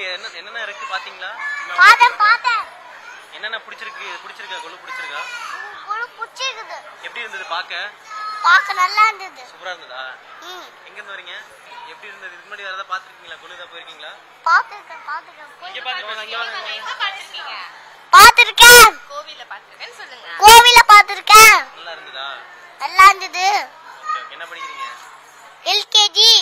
என்ன என்னென்ன இருக்கு பாத்தீங்களா பார்த்தேன் பார்த்தேன் என்னென்ன பிடிச்சிருக்கு பிடிச்சிருக்கா கொலு பிடிச்சிருக்கா குழு பிடிச்சிருக்குது எப்படி இருந்தது பார்க்க பார்க்க நல்லா இருந்தது சூப்பரா இருந்ததா ம் எங்க இருந்து வரீங்க எப்படி இருந்தது இதுக்கு முன்னாடி வேற பாத்துருக்கீங்களா கொலு ஏதாவது போயிருக்கீங்களா பார்த்துருக்கேன் பார்த்துருக்கேன் இங்க பாத்துருக்கோம் இங்க வாங்க எங்க பாத்திருக்கீங்க பார்த்துருக்கேன் கோவில்ல பாத்திருக்கேன்னு சொல்லுங்க கோவில பார்த்துருக்கேன் நல்லா இருந்ததா நல்லா இருந்தது ஓகே ஓகே என்ன படிக்கிறீங்க எல்கேஜி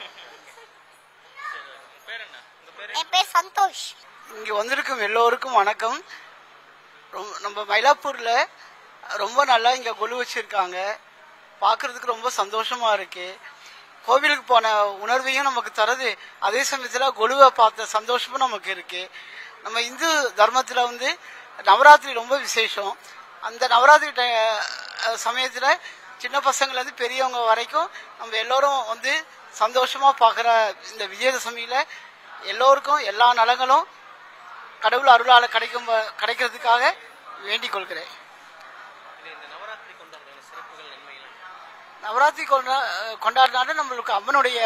சரி, உங்க பேர் என்ன உங்க பேரு என் பேர் சந்தோஷ் இங்கே வந்திருக்கும் எல்லோருக்கும் வணக்கம் ரொம்ப நம்ம மயிலாப்பூரில் ரொம்ப நல்லா இங்கே கொலு வச்சுருக்காங்க பார்க்குறதுக்கு ரொம்ப சந்தோஷமாக இருக்கு கோவிலுக்கு போன உணர்வையும் நமக்கு தருது அதே சமயத்தில் கொலுவை பார்த்த சந்தோஷமும் நமக்கு இருக்கு நம்ம இந்து தர்மத்தில் வந்து நவராத்திரி ரொம்ப விசேஷம் அந்த நவராத்திரி சமயத்தில் சின்ன பசங்கள்லேருந்து பெரியவங்க வரைக்கும் நம்ம எல்லோரும் வந்து சந்தோஷமாக பார்க்குற இந்த விஜயதசமியில் எல்லோருக்கும் எல்லா நலங்களும் கடவுள் அருளால் கிடைக்கும் கிடைக்கிறதுக்காக வேண்டிக் கொள்கிறேன் இது இந்த நவராத்திரி கொண்டாடுற சிறப்புகள் நன்மைகள் நவராத்திரி கொண்டா கொண்டாடினாலும் நம்மளுக்கு அம்மனுடைய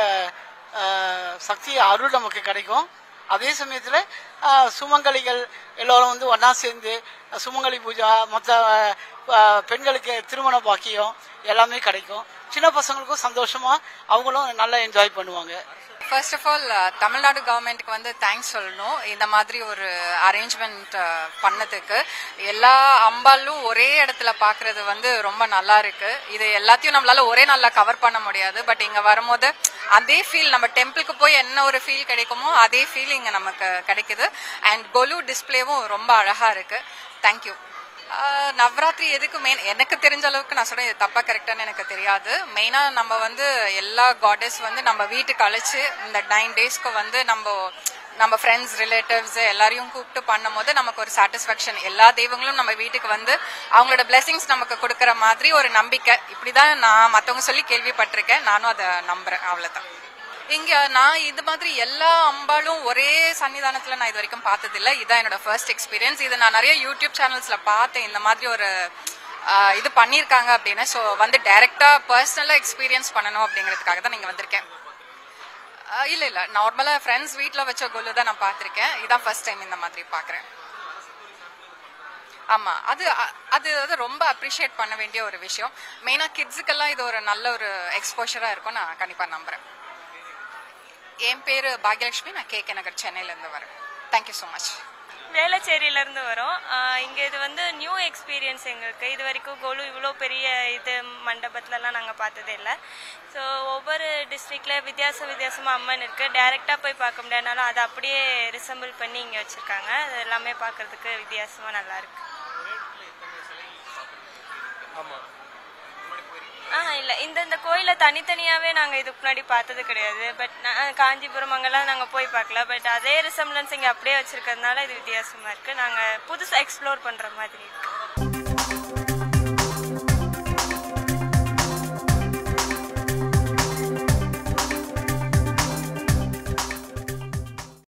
அஹ், சக்தி அருள் நமக்கு கிடைக்கும் அதே சமயத்தில் சுமங்கலிகள் எல்லோரும் வந்து ஒன்றா சேர்ந்து அஹ், சுமங்கலி பூஜா மற்ற அஹ், பெண்களுக்கு திருமண பாக்கியம் எல்லாமே கிடைக்கும் சின்ன பசங்களுக்கும் சந்தோஷமா அவங்களும் நல்லா என்ஜாய் பண்ணுவாங்க ஃபர்ஸ்ட் ஆஃப் ஆல் தமிழ்நாடு கவர்மெண்ட்டுக்கு வந்து தேங்க்ஸ் சொல்லணும் இந்த மாதிரி ஒரு அரேஞ்ச்மெண்ட் பண்ணதுக்கு எல்லா அம்பாலும் ஒரே இடத்துல பார்க்கிறது வந்து ரொம்ப நல்லா இருக்கு இது எல்லாத்தையும் நம்மளால ஒரே நாள்ல கவர் பண்ண முடியாது பட் இங்க வரும்போது அதே ஃபீல் நம்ம டெம்பிளுக்கு போய் என்ன ஒரு ஃபீல் கிடைக்குமோ அதே ஃபீல் இங்க நமக்கு கிடைக்குது அண்ட் கொலு டிஸ்பிளேவும் ரொம்ப அழகா இருக்கு தேங்க்யூ ஆஹ் நவராத்திரி எதுக்கு மெயின் எனக்கு தெரிஞ்ச அளவுக்கு நான் சொல்றேன் இது தப்பா கரெக்டானு எனக்கு தெரியாது மெயினா நம்ம வந்து எல்லா காடஸ் வந்து நம்ம வீட்டுக்கு அழைச்சு இந்த நைன் டேஸ்க்கு வந்து நம்ம நம்ம ஃப்ரெண்ட்ஸ் ரிலேட்டிவ்ஸ் எல்லாரையும் கூப்பிட்டு பண்ணும்போது நமக்கு ஒரு சாட்டிஸ்ஃபேக்ஷன் எல்லா தெய்வங்களும் நம்ம வீட்டுக்கு வந்து அவங்களோட பிளெஸிங்ஸ் நமக்கு கொடுக்கற மாதிரி ஒரு நம்பிக்கை இப்படிதான் நான் மத்தவங்க சொல்லி கேள்விப்பட்டிருக்கேன் நானும் அதை நம்புறேன் அவ்வளவுதான் இங்க நான் இது மாதிரி எல்லா அம்பாலும் ஒரே சன்னிதானத்துல நான் இது வரைக்கும் பார்த்தது இல்ல இதான் என்னோட ஃபர்ஸ்ட் எக்ஸ்பீரியன்ஸ் இது நான் நிறைய யூடியூப் சேனல்ஸ்ல பார்த்தேன் இந்த மாதிரி ஒரு ஆஹ், இது பண்ணியிருக்காங்க அப்படின்னு ஸோ வந்து டைரக்டா பர்சனலா எக்ஸ்பீரியன்ஸ் பண்ணணும் அப்படிங்கிறதுக்காக தான் நீங்க வந்திருக்கேன் ஆஹ், இல்ல இல்ல நார்மலா ஃப்ரெண்ட்ஸ் வீட்ல வச்ச கொலு தான் நான் பார்த்திருக்கேன் இதான் ஃபர்ஸ்ட் டைம் இந்த மாதிரி பாக்குறேன் ஆமா அது அ- அது அது ரொம்ப அப்ரிஷியேட் பண்ண வேண்டிய ஒரு விஷயம் மெயினா கிட்ஸுக்கெல்லாம் இது ஒரு நல்ல ஒரு எக்ஸ்போஷரா இருக்கும் நான் கண்டிப்பா நம்புறேன் என் பேரு பாக்யலட்சுமி நான் கே கே நகர் சென்னையில இருந்து வரேன் தேங்க்யூ ஸோ மச் வேளச்சேரியில இருந்து வரோம் ஆஹ் இங்க இது வந்து நியூ எக்ஸ்பீரியன்ஸ் எங்களுக்கு இது வரைக்கும் கோலு இவ்வளோ பெரிய இது மண்டபத்துலலாம் நாங்கள் பார்த்ததே இல்லை ஸோ ஒவ்வொரு டிஸ்ட்ரிக்ட்ல வித்தியாச வித்தியாசமா அம்மன் இருக்கு டைரக்டா போய் பார்க்க முடியாதுனாலும் அதை அப்படியே ரிசம்பிள் பண்ணி இங்க வச்சிருக்காங்க அது எல்லாமே பார்க்கிறதுக்கு வித்தியாசமா நல்லா இருக்கு ஆமா ஆ இல்லை இந்த இந்த கோயிலை தனித்தனியாகவே நாங்கள் இதுக்கு முன்னாடி பார்த்தது கிடையாது பட் காஞ்சிபுரம் அங்கெல்லாம் நாங்கள் போய் பார்க்கல பட் அதே ரிசம்பிளன்ஸ் இங்கே அப்படியே வச்சிருக்கிறதுனால இது வித்தியாசமாக இருக்குது நாங்கள் புதுசாக எக்ஸ்ப்ளோர் பண்ணுற மாதிரி இருக்கு